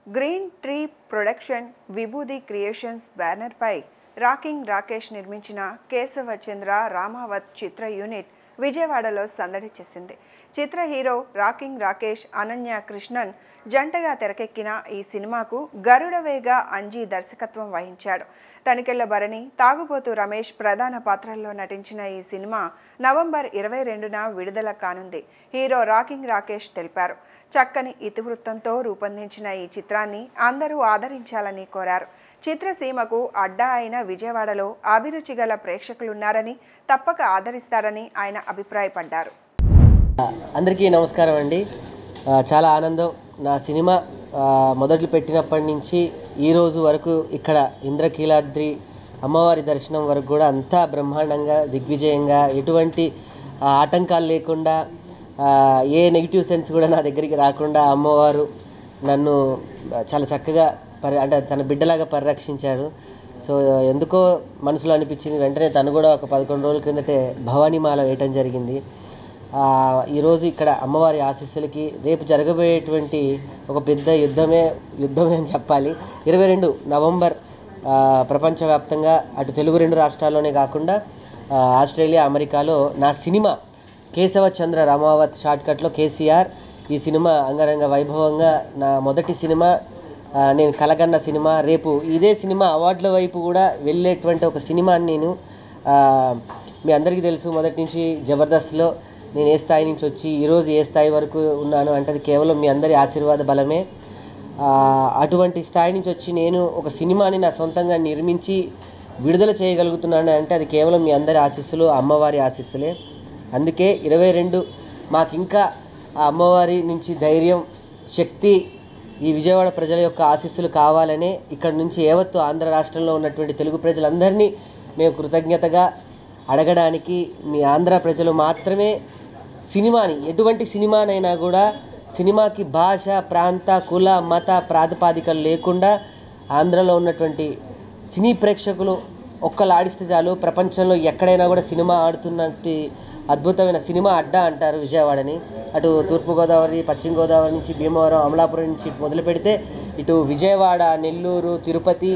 Green tree production Vibhudi creations బ్యానర్పై rocking Rakesh నిర్మించిన కేశవచంద్ర రామావత్ చిత్ర యూనిట్ విజయవాడలో సందడి చేసింది చిత్ర హీరో రాకింగ్ రాకేష్ అనన్య కృష్ణన్ జంటగా తెరకెక్కిన ఈ సినిమాకు గరుడవేగ అంజీ దర్శకత్వం వహించాడు తనికెళ్ల భరణి తాగుబోతు రమేష్ ప్రధాన పాత్రల్లో నటించిన ఈ సినిమా నవంబర్ ఇరవై రెండున విడుదల కానుంది హీరో రాకింగ్ రాకేష్ తెలిపారు చక్కని ఇతివృత్తంతో రూపొందించిన ఈ చిత్రాన్ని అందరూ ఆదరించాలని కోరారు చిత్రసీమకు అడ్డా అయిన విజయవాడలో అభిరుచి గల ప్రేక్షకులున్నారని తప్పక ఆదరిస్తారని ఆయన అభిప్రాయపడ్డారు అందరికీ నమస్కారం అండి ఆ, చాలా ఆనందం నా సినిమా ఆ, మొదలు పెట్టినప్పటి నుంచి ఈ రోజు వరకు ఇక్కడ ఇంద్రకీలాద్రి అమ్మవారి దర్శనం వరకు కూడా అంతా బ్రహ్మాండంగా దిగ్విజయంగా ఎటువంటి ఆ, ఆటంకాలు లేకుండా ఆ, ఏ నెగిటివ్ సెన్స్ కూడా నా దగ్గరికి రాకుండా అమ్మవారు నన్ను చాలా చక్కగా పరి అంటే తన బిడ్డలాగా పరిరక్షించాడు సో ఎందుకో మనసులో అనిపించింది వెంటనే తను కూడా ఒక పదకొండు రోజుల క్రిందటే భవానీమాల వేయటం జరిగింది ఆ, ఈరోజు ఇక్కడ అమ్మవారి ఆశీస్సులకి రేపు జరగబోయేటువంటి ఒక పెద్ద యుద్ధమే యుద్ధమే అని చెప్పాలి ఇరవై రెండు నవంబర్ ఆ, ప్రపంచవ్యాప్తంగా అటు తెలుగు రెండు రాష్ట్రాల్లోనే కాకుండా ఆ, ఆస్ట్రేలియా అమెరికాలో నా సినిమా కేశవ చంద్ర రామావత్ షార్ట్కట్లో కేసీఆర్ ఈ సినిమా అంగరంగ వైభవంగా నా మొదటి సినిమా ఆ, నేను కలగన్న సినిమా రేపు ఇదే సినిమా అవార్డుల వైపు కూడా వెళ్ళేటువంటి ఒక సినిమాని నేను ఆ, మీ అందరికీ తెలుసు మొదటి నుంచి జబర్దస్త్లో నేను ఏ స్థాయి నుంచి వచ్చి ఈరోజు ఏ స్థాయి వరకు ఉన్నాను అంటే అది కేవలం మీ అందరి ఆశీర్వాద బలమే ఆ, అటువంటి స్థాయి నుంచి వచ్చి నేను ఒక సినిమాని నా సొంతంగా నిర్మించి విడుదల చేయగలుగుతున్నాను అంటే అది కేవలం మీ అందరి ఆశీస్సులు అమ్మవారి ఆశీస్సులే అందుకే ఇరవై రెండు మాకు ఇంకా ఆ అమ్మవారి నుంచి ధైర్యం శక్తి ఈ విజయవాడ ప్రజల యొక్క ఆశీస్సులు కావాలనే ఇక్కడ నుంచి యావత్తు ఆంధ్ర రాష్ట్రంలో ఉన్నటువంటి తెలుగు ప్రజలందరినీ మేము కృతజ్ఞతగా అడగడానికి మీ ఆంధ్ర ప్రజలు మాత్రమే సినిమాని ఎటువంటి సినిమానైనా కూడా సినిమాకి భాష ప్రాంత కుల మత ప్రాతిపాదికలు లేకుండా ఆంధ్రలో ఉన్నటువంటి సినీ ప్రేక్షకులు ఒక్కలు ఆడిస్తే చాలు ప్రపంచంలో ఎక్కడైనా కూడా సినిమా ఆడుతున్నట్టు అద్భుతమైన సినిమా అడ్డా అంటారు విజయవాడని అటు తూర్పుగోదావరి పశ్చిమ గోదావరి నుంచి భీమవరం అమలాపురం నుంచి మొదలు పెడితే ఇటు విజయవాడ నెల్లూరు తిరుపతి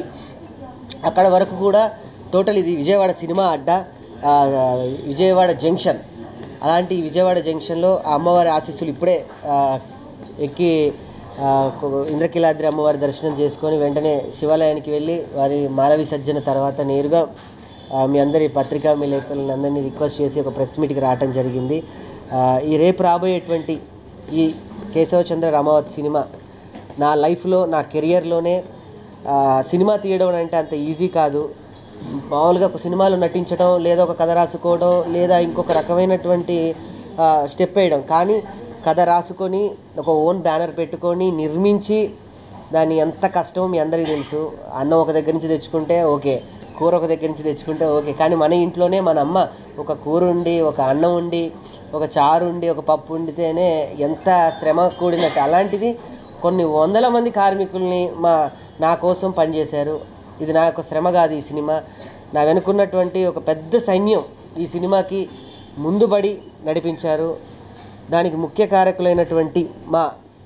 అక్కడ వరకు కూడా టోటల్ ఇది విజయవాడ సినిమా అడ్డా ఆ, విజయవాడ జంక్షన్ అలాంటి విజయవాడ జంక్షన్లో ఆ అమ్మవారి ఆశీస్సులు ఇప్పుడే ఆ, ఎక్కి ఆ, కొ- ఇంద్రకీలాద్రి అమ్మవారి దర్శనం చేసుకొని వెంటనే శివాలయానికి వెళ్ళి వారి మాల విసర్జన తర్వాత నేరుగా ఆ, మీ అందరి పత్రికా మీ లేఖలను అందరినీ రిక్వెస్ట్ చేసి ఒక ప్రెస్ మీట్కి రావటం జరిగింది ఆ, ఈ రేపు రాబోయేటువంటి ఈ కేశవచంద్ర రామావత్ సినిమా నా లైఫ్లో నా కెరియర్లోనే ఆ, సినిమా తీయడం అంటే అంత ఈజీ కాదు మామూలుగా ఒక సినిమాలో నటించడం లేదా ఒక కథ రాసుకోవడం లేదా ఇంకొక రకమైనటువంటి ఆ, స్టెప్ వేయడం కానీ కథ రాసుకొని ఒక ఓన్ బ్యానర్ పెట్టుకొని నిర్మించి దాన్ని ఎంత కష్టమో మీ అందరికీ తెలుసు అన్నం ఒక దగ్గర నుంచి తెచ్చుకుంటే ఓకే కూర ఒక దగ్గర నుంచి తెచ్చుకుంటే ఓకే కానీ మన ఇంట్లోనే మన అమ్మ ఒక కూర ఉండి ఒక అన్నం ఉండి ఒక చారు ఉండి ఒక పప్పు వండితేనే ఎంత శ్రమ కూడినట్టు అలాంటిది కొన్ని వందల మంది కార్మికుల్ని మా నా కోసం పనిచేశారు ఇది నా యొక్క శ్రమ కాదు ఈ సినిమా నా వెనుకున్నటువంటి ఒక పెద్ద సైన్యం ఈ సినిమాకి ముందుబడి నడిపించారు దానికి ముఖ్య కారకులైనటువంటి మా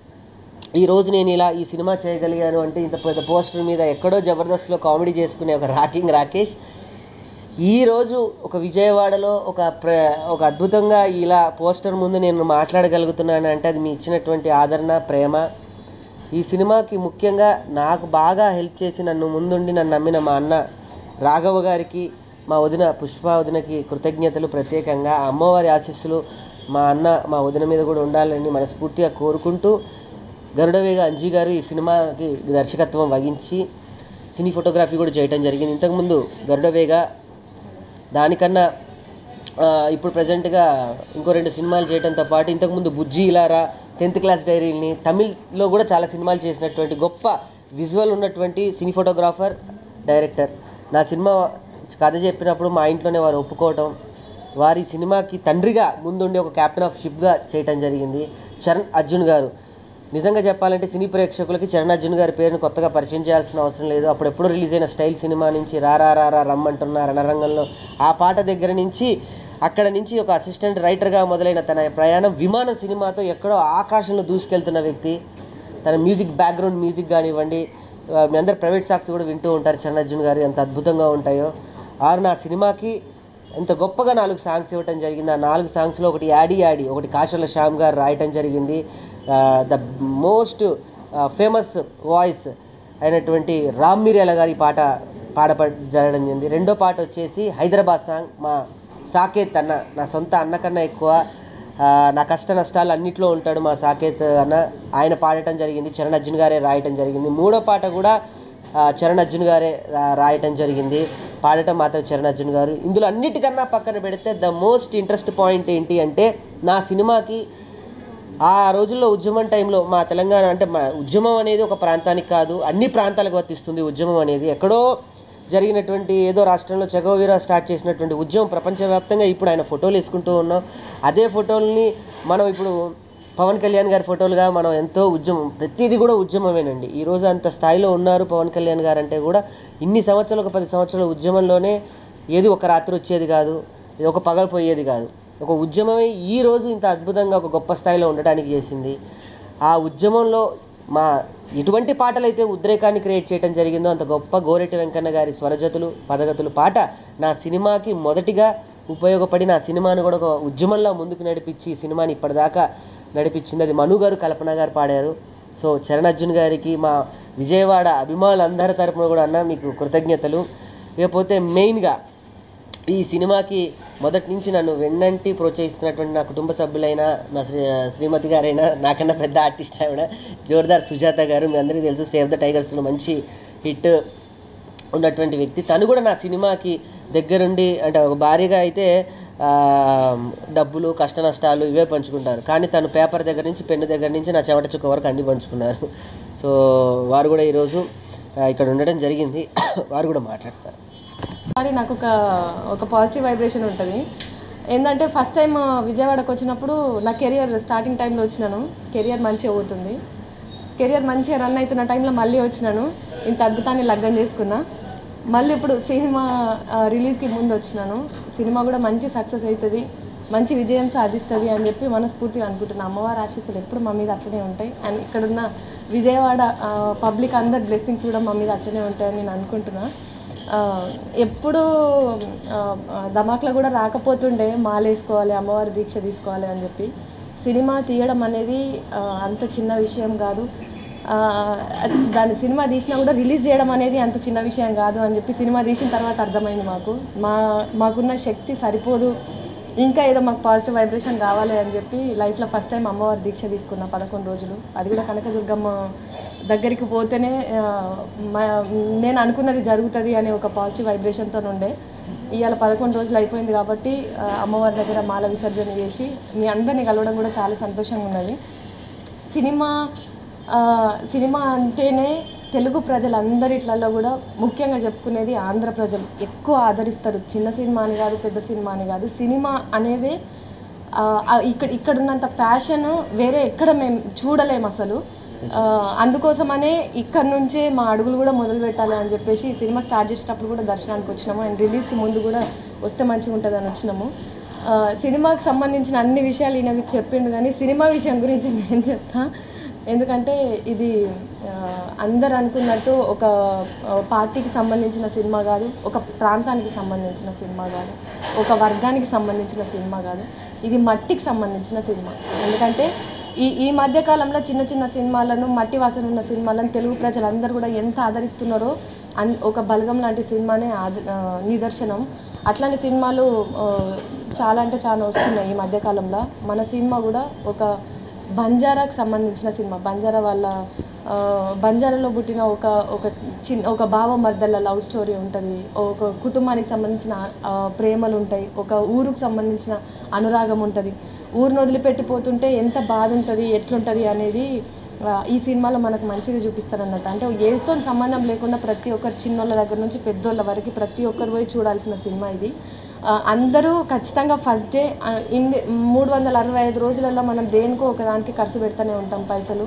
ఈ రోజు నేను ఇలా ఈ సినిమా చేయగలిగాను అంటే ఇంత పెద్ద పోస్టర్ మీద ఎక్కడో జబర్దస్త్లో కామెడీ చేసుకునే ఒక రాకింగ్ రాకేష్ ఈరోజు ఒక విజయవాడలో ఒక ప్ర ఒక అద్భుతంగా ఇలా పోస్టర్ ముందు నేను మాట్లాడగలుగుతున్నాను అంటే అది మీ ఇచ్చినటువంటి ఆదరణ ప్రేమ ఈ సినిమాకి ముఖ్యంగా నాకు బాగా హెల్ప్ చేసి నన్ను ముందుండి నన్ను నమ్మిన మా అన్న రాఘవ గారికి మా వదిన పుష్ప వదినకి కృతజ్ఞతలు ప్రత్యేకంగా ఆ అమ్మవారి ఆశీస్సులు మా అన్న మా వదిన మీద కూడా ఉండాలని మనస్ఫూర్తిగా కోరుకుంటూ గరుడవేగ అంజీ గారు ఈ సినిమాకి దర్శకత్వం వహించి సినీ ఫోటోగ్రఫీ కూడా చేయటం జరిగింది ఇంతకుముందు గరుడవేగ దానికన్నా ఆ, ఇప్పుడు ప్రజెంట్గా ఇంకో రెండు సినిమాలు చేయడంతో పాటు ఇంతకుముందు బుజ్జి ఇలారా టెన్త్ క్లాస్ డైరీని తమిళ్లో కూడా చాలా సినిమాలు చేసినటువంటి గొప్ప విజువల్ ఉన్నటువంటి సినీ ఫోటోగ్రాఫర్ డైరెక్టర్ నా సినిమా కథ చెప్పినప్పుడు మా ఇంట్లోనే వారు ఒప్పుకోవటం వారి సినిమాకి తండ్రిగా ముందుండి ఒక కెప్టెన్ ఆఫ్ షిప్గా చేయటం జరిగింది చరణ్ అర్జున్ గారు నిజంగా చెప్పాలంటే సినీ ప్రేక్షకులకి చరణ్ అర్జున్ గారి పేరును కొత్తగా పరిచయం చేయాల్సిన అవసరం లేదు అప్పుడు ఎప్పుడు రిలీజ్ అయిన స్టైల్ సినిమా నుంచి రారా రారా రమ్మంటున్న రణరంగంలో ఆ పాట దగ్గర నుంచి అక్కడ నుంచి ఒక అసిస్టెంట్ రైటర్గా మొదలైన తన ప్రయాణం విమానం సినిమాతో ఎక్కడో ఆకాశంలో దూసుకెళ్తున్న వ్యక్తి తన మ్యూజిక్ బ్యాక్గ్రౌండ్ మ్యూజిక్ కానివ్వండి ఆ, మీ అందరు ప్రైవేట్ సాక్స్ కూడా వింటూ ఉంటారు చరణ్ అర్జున్ గారు ఎంత అద్భుతంగా ఉంటాయో ఆరు నా సినిమాకి ఎంత గొప్పగా నాలుగు సాంగ్స్ ఇవ్వటం జరిగింది ఆ నాలుగు సాంగ్స్లో ఒకటి యాడి యాడి ఒకటి కాశల శ్యామ్ గారు రాయటం జరిగింది ద మోస్ట్ ఫేమస్ వాయిస్ అయినటువంటి రామ్ మిర్యాల గారి పాట పాడప జరగడం జరిగింది రెండో పాట వచ్చేసి హైదరాబాద్ సాంగ్ మా సాకేత్ అన్న నా సొంత అన్న కన్నా ఎక్కువ ఆ, నా కష్ట నష్టాలు అన్నిట్లో ఉంటాడు మా సాకేత్ అన్న ఆయన పాడటం జరిగింది చరణ్ అర్జున్ గారే రాయటం జరిగింది మూడో పాట కూడా ఆ, చరణ్ అర్జున్ గారే రా- రాయటం జరిగింది పాడటం మాత్రం చరణ్ అర్జున్ గారు ఇందులో అన్నిటికన్నా పక్కన పెడితే ద మోస్ట్ ఇంట్రెస్ట్ పాయింట్ ఏంటి అంటే నా సినిమాకి ఆ రోజుల్లో ఉద్యమం టైంలో మా తెలంగాణ అంటే మా ఉద్యమం అనేది ఒక ప్రాంతానికి కాదు అన్ని ప్రాంతాలకు వర్తిస్తుంది ఉద్యమం అనేది ఎక్కడో జరిగినటువంటి ఏదో రాష్ట్రంలో చెగోవీరా స్టార్ట్ చేసినటువంటి ఉద్యమం ప్రపంచవ్యాప్తంగా ఇప్పుడు ఆయన ఫోటోలు వేసుకుంటూ ఉన్నాం అదే ఫోటోల్ని మనం ఇప్పుడు పవన్ కళ్యాణ్ గారి ఫోటోలుగా మనం ఎంతో ఉద్యమం ప్రతిదీ కూడా ఉద్యమమేనండి ఈరోజు అంత స్థాయిలో ఉన్నారు పవన్ కళ్యాణ్ గారు అంటే కూడా ఇన్ని సంవత్సరాలు ఒక పది సంవత్సరాల ఉద్యమంలోనే ఏది ఒక రాత్రి వచ్చేది కాదు ఇది ఒక పగలు పోయేది కాదు ఒక ఉద్యమమే ఈ రోజు ఇంత అద్భుతంగా ఒక గొప్ప స్థాయిలో ఉండటానికి చేసింది ఆ ఉద్యమంలో మా ఎటువంటి పాటలు అయితే ఉద్రేకాన్ని క్రియేట్ చేయడం జరిగిందో అంత గొప్ప గోరెటి వెంకన్న గారి స్వరజతులు పదగతులు పాట నా సినిమాకి మొదటిగా ఉపయోగపడి నా సినిమాను కూడా ఒక ఉద్యమంలో ముందుకు నడిపించి ఈ సినిమాని ఇప్పటిదాకా నడిపించింది అది మను గారు కల్పన గారు పాడారు సో చరణ్ అర్జున్ గారికి మా విజయవాడ అభిమానులందరి తరపున కూడా అన్న మీకు కృతజ్ఞతలు ఇకపోతే మెయిన్గా ఈ సినిమాకి మొదటి నుంచి నన్ను వెన్నంటి ప్రోత్సహిస్తున్నటువంటి నా కుటుంబ సభ్యులైన నా శ్రీ శ్రీమతి గారైనా నాకన్నా పెద్ద ఆర్టిస్ట్ ఆవిడ జోర్దార్ సుజాత గారు మీ అందరికీ తెలుసు సేవ్ ద టైగర్స్లో మంచి హిట్ ఉన్నటువంటి వ్యక్తి తను కూడా నా సినిమాకి దగ్గరుండి అంటే ఒక భార్యగా అయితే ఆ, డబ్బులు కష్ట నష్టాలు ఇవే పంచుకుంటారు కానీ తను పేపర్ దగ్గర నుంచి పెన్ను దగ్గర నుంచి నా చెమట చుక్క వరకు అన్ని పంచుకున్నారు సో వారు కూడా ఈరోజు ఆ, ఇక్కడ ఉండడం జరిగింది వారు కూడా మాట్లాడతారు మరి నాకు ఒక ఒక పాజిటివ్ వైబ్రేషన్ ఉంటుంది ఏంటంటే ఫస్ట్ టైం విజయవాడకు వచ్చినప్పుడు నా కెరియర్ స్టార్టింగ్ టైంలో వచ్చినాను కెరియర్ మంచిగా పోతుంది కెరియర్ మంచిగా రన్ అవుతున్న టైంలో మళ్ళీ వచ్చినాను ఇంత అద్భుతాన్ని లగ్గం చేసుకున్నా మళ్ళీ ఇప్పుడు సినిమా ఆ, రిలీజ్కి ముందు వచ్చినాను సినిమా కూడా మంచి సక్సెస్ అవుతుంది మంచి విజయం సాధిస్తుంది అని చెప్పి మనస్ఫూర్తిగా అనుకుంటున్నా అమ్మవారి ఆశీస్సులు ఎప్పుడు మా మీద అట్లనే ఉంటాయి అండ్ ఇక్కడున్న విజయవాడ పబ్లిక్ అందరి బ్లెస్సింగ్స్ కూడా మా మీద అట్లనే ఉంటాయని నేను అనుకుంటున్నా ఆ, ఎప్పుడు ఆ, ఆ, ధమాక్లో కూడా రాకపోతుండే మాలేసుకోవాలి అమ్మవారి దీక్ష తీసుకోవాలి అని చెప్పి సినిమా తీయడం అనేది ఆ, అంత చిన్న విషయం కాదు ఆ, అది- దాని సినిమా తీసినా కూడా రిలీజ్ చేయడం అనేది అంత చిన్న విషయం కాదు అని చెప్పి సినిమా తీసిన తర్వాత అర్థమైంది మాకు మా మాకున్న శక్తి సరిపోదు ఇంకా ఏదో మాకు పాజిటివ్ వైబ్రేషన్ కావాలి అని చెప్పి లైఫ్లో ఫస్ట్ టైం అమ్మవారి దీక్ష తీసుకున్నా పదకొండు రోజులు అది కూడా కనకదుర్గమ్మ దగ్గరికి పోతేనే ఆ, మ- నేను అనుకున్నది జరుగుతుంది అనే ఒక పాజిటివ్ వైబ్రేషన్తో ఉండే ఇవాళ పదకొండు రోజులు అయిపోయింది కాబట్టి ఆ, అమ్మవారి దగ్గర మాల విసర్జన చేసి మీ అందరినీ కలవడం కూడా చాలా సంతోషంగా ఉన్నది సినిమా ఆ, సినిమా అంటేనే తెలుగు ప్రజలందరిట్లలో కూడా ముఖ్యంగా చెప్పుకునేది ఆంధ్ర ప్రజలు ఎక్కువ ఆదరిస్తారు చిన్న సినిమా అని కాదు పెద్ద సినిమా అని కాదు సినిమా అనేది ఆ, ఆ, ఇక్కడ ఇక్కడ ఉన్నంత ప్యాషన్ వేరే ఎక్కడ మేము చూడలేము అసలు ఆ, అందుకోసమనే ఇక్కడ నుంచే మా అడుగులు కూడా మొదలు పెట్టాలి అని చెప్పేసి ఈ సినిమా స్టార్ట్ చేసేటప్పుడు కూడా దర్శనానికి వచ్చినాము అండ్ రిలీజ్కి ముందు కూడా వస్తే మంచిగా ఉంటుంది అని వచ్చినాము ఆ, సినిమాకి సంబంధించిన అన్ని విషయాలు ఈయన చెప్పిండు కానీ సినిమా విషయం గురించి నేను చెప్తా ఎందుకంటే ఇది ఆ, అందరు అనుకున్నట్టు ఒక ఆ, పార్టీకి సంబంధించిన సినిమా కాదు ఒక ప్రాంతానికి సంబంధించిన సినిమా కాదు ఒక వర్గానికి సంబంధించిన సినిమా కాదు ఇది మట్టికి సంబంధించిన సినిమా ఎందుకంటే ఈ ఈ మధ్య కాలంలో చిన్న చిన్న సినిమాలను మట్టి వాసన ఉన్న సినిమాలను తెలుగు ప్రజలందరూ కూడా ఎంత ఆదరిస్తున్నారో అన్ ఒక బలగం లాంటి సినిమానే ఆద ఆ, నిదర్శనం అట్లాంటి సినిమాలు ఆ, చాలా అంటే చాలా వస్తున్నాయి ఈ మధ్యకాలంలో మన సినిమా కూడా ఒక బంజారాకు సంబంధించిన సినిమా బంజారా వాళ్ళ ఆ, బంజారాలో పుట్టిన ఒక ఒక చిన్న ఒక భావ మర్దల లవ్ స్టోరీ ఉంటుంది ఒక కుటుంబానికి సంబంధించిన ఆ, ప్రేమలు ఉంటాయి ఒక ఊరుకు సంబంధించిన అనురాగం ఉంటుంది ఊరిని వదిలిపెట్టిపోతుంటే ఎంత బాధ ఉంటుంది ఎట్లుంటుంది అనేది ఆ, ఈ సినిమాలో మనకు మంచిగా చూపిస్తారు అన్నట్టు అంటే ఏజ్తో సంబంధం లేకుండా ప్రతి ఒక్కరు చిన్నోళ్ళ దగ్గర నుంచి పెద్దోళ్ళ వరకు ప్రతి ఒక్కరు పోయి చూడాల్సిన సినిమా ఇది ఆ, అందరూ ఖచ్చితంగా ఫస్ట్ డే ఇన్ని మూడు వందల అరవై ఐదు రోజులలో మనం దేనికో ఒకదానికి ఖర్చు పెడుతూనే ఉంటాం పైసలు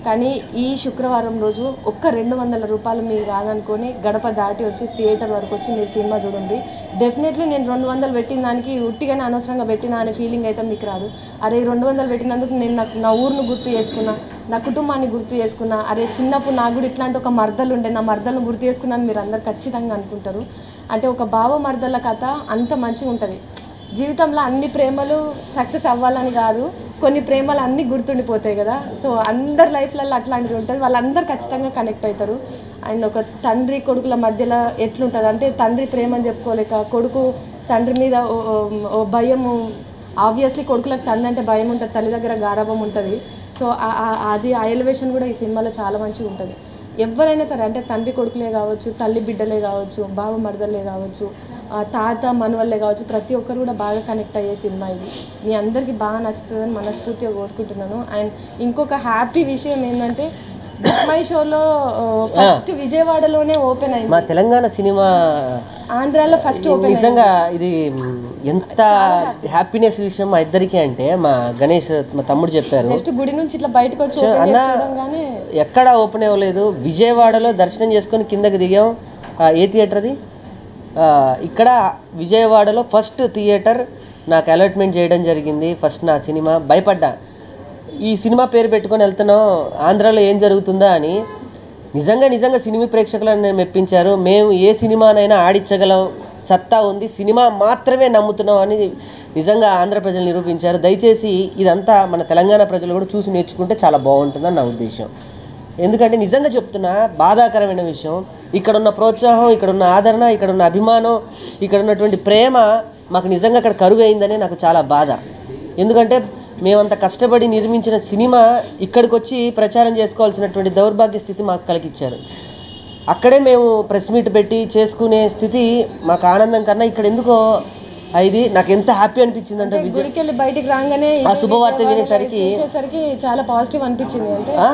కానీ ఈ శుక్రవారం రోజు ఒక్క రెండు వందల రూపాయలు మీరు కాదనుకొని గడప దాటి వచ్చి థియేటర్ వరకు వచ్చి మీరు సినిమా చూడండి డెఫినెట్లీ నేను రెండు వందలు పెట్టిన దానికి ఉట్టిగానే అనవసరంగా పెట్టినా అనే ఫీలింగ్ అయితే మీకు రాదు అరే ఈ రెండు వందలు పెట్టినందుకు నేను నాకు నా ఊరును గుర్తు చేసుకున్నా నా కుటుంబాన్ని గుర్తు చేసుకున్నా అరే చిన్నప్పుడు నాకు కూడా ఇట్లాంటి ఒక మర్దలు ఉండే నా మర్దలను గుర్తు చేసుకున్నాను మీరు అందరు ఖచ్చితంగా అనుకుంటారు అంటే ఒక బావ మర్దల కథ అంత మంచిగా ఉంటుంది జీవితంలో అన్ని ప్రేమలు సక్సెస్ అవ్వాలని కాదు కొన్ని ప్రేమలు అన్నీ గుర్తుండిపోతాయి కదా సో అందరి లైఫ్లలో అట్లాంటిది ఉంటుంది వాళ్ళందరూ ఖచ్చితంగా కనెక్ట్ అవుతారు అండ్ ఒక తండ్రి కొడుకుల మధ్యలో ఎట్లుంటుంది అంటే తండ్రి ప్రేమని చెప్పుకోలేక కొడుకు తండ్రి మీద ఓ- ఓ- ఓ భయము ఆబ్వియస్లీ కొడుకులకు తండ్రి అంటే భయం ఉంటుంది తల్లి దగ్గర గారాభం ఉంటుంది సో ఆ- ఆ- అది ఆ ఎలివేషన్ కూడా ఈ సినిమాలో చాలా మంచిగా ఉంటుంది ఎవరైనా సరే అంటే తండ్రి కొడుకులే కావచ్చు తల్లి బిడ్డలే కావచ్చు బావ మరదలే కావచ్చు ఆ తాత మనవల్లే కావచ్చు ప్రతి ఒక్కరు కూడా బాగా కనెక్ట్ అయ్యే సినిమా ఇది మీ అందరికీ బాగా నచ్చుతుందని మనస్ఫూర్తిగా కోరుకుంటున్నాను అండ్ ఇంకొక హ్యాపీ విషయం ఏంటంటే మై షోలో ఫస్ట్ విజయవాడలోనే ఓపెన్ అయింది మా తెలంగాణ సినిమా ఆంధ్రాలో ఫస్ట్ ఓపెన్ నిజంగా ఇది మ్, ఎంత హ్యాపీనెస్ విషయం మా ఇద్దరికి అంటే మా గణేష్ మా తమ్ముడు చెప్పారు జస్ట్ గుడి నుంచి ఇట్లా బయటకు వచ్చి open అన్న చేసి చూడంగానే ఎక్కడ ఓపెన్ అవ్వలేదు విజయవాడలో దర్శనం చేసుకొని కిందకి దిగాం ఆ, ఏ థియేటర్ అది ఆ, ఇక్కడ విజయవాడలో ఫస్ట్ థియేటర్ నాకు అలాట్మెంట్ చేయడం జరిగింది ఫస్ట్ నా సినిమా భయపడ్డా ఈ సినిమా పేరు పెట్టుకొని వెళ్తున్నాం ఆంధ్రాలో ఏం జరుగుతుందా అని నిజంగా నిజంగా సినిమా ప్రేక్షకులను మెప్పించారు మేము ఏ సినిమానైనా ఆడించగలం సత్తా ఉంది సినిమా మాత్రమే నమ్ముతున్నాం అని నిజంగా ఆంధ్ర ప్రజలు నిరూపించారు దయచేసి ఇదంతా మన తెలంగాణ ప్రజలు కూడా చూసి నేర్చుకుంటే చాలా బాగుంటుందని నా ఉద్దేశం ఎందుకంటే నిజంగా చెప్తున్నా బాధాకరమైన విషయం ఇక్కడ ఉన్న ప్రోత్సాహం ఇక్కడ ఉన్న ఆదరణ ఇక్కడ ఉన్న అభిమానం ఇక్కడ ఉన్నటువంటి ప్రేమ మాకు నిజంగా అక్కడ కరువు అయిందనే నాకు చాలా బాధ ఎందుకంటే మేమంత కష్టపడి నిర్మించిన సినిమా ఇక్కడికి వచ్చి ప్రచారం చేసుకోవాల్సినటువంటి దౌర్భాగ్య స్థితి మాకు కలిగించారు అక్కడే మేము ప్రెస్ మీట్ పెట్టి చేసుకునే స్థితి మాకు ఆనందం కన్నా ఇక్కడ ఎందుకో ఆ ఇది నాకు ఎంత హ్యాపీ అనిపించింది అంటే విజయ్ గుడికి వెళ్ళి బయటికి రాగానే ఆ శుభవార్త వినేసరికి చూసేసరికి చాలా పాజిటివ్ అనిపించింది అంటే ఆ?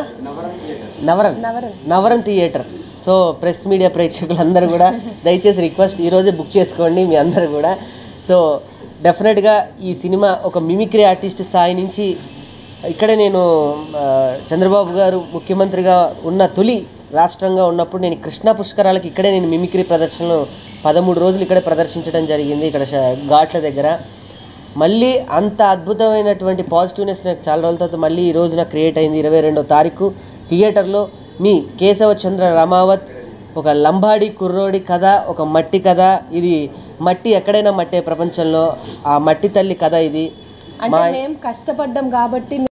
నవరన్ నవరన్. నవరన్ థియేటర్ సో ప్రెస్ మీడియా ప్రేక్షకులందరూ కూడా దయచేసి రిక్వెస్ట్ ఈరోజే బుక్ చేసుకోండి మీ అందరూ కూడా సో డెఫినెట్గా ఈ సినిమా ఒక మిమిక్రీ ఆర్టిస్ట్ స్థాయి నుంచి ఇక్కడే నేను ఆ, చంద్రబాబు గారు ముఖ్యమంత్రిగా ఉన్న తొలి రాష్ట్రంగా ఉన్నప్పుడు నేను కృష్ణా పుష్కరాలకి ఇక్కడే నేను మిమిక్రీ ప్రదర్శనలు పదమూడు రోజులు ఇక్కడే ప్రదర్శించడం జరిగింది ఇక్కడ శ- ఘాట్ల దగ్గర మళ్ళీ అంత అద్భుతమైనటువంటి పాజిటివ్నెస్ నాకు చాలా రోజుల తర్వాత మళ్ళీ ఈ రోజున క్రియేట్ అయింది ఇరవై రెండో తారీఖు థియేటర్లో మీ కేశవ చంద్ర రమావత్ ఒక లంబాడి కుర్రోడి కథ ఒక మట్టి కథ ఇది మట్టి ఎక్కడైనా మట్టే ప్రపంచంలో ఆ మట్టి తల్లి కథ ఇది అంటే మేము కష్టపడ్డాం కాబట్టి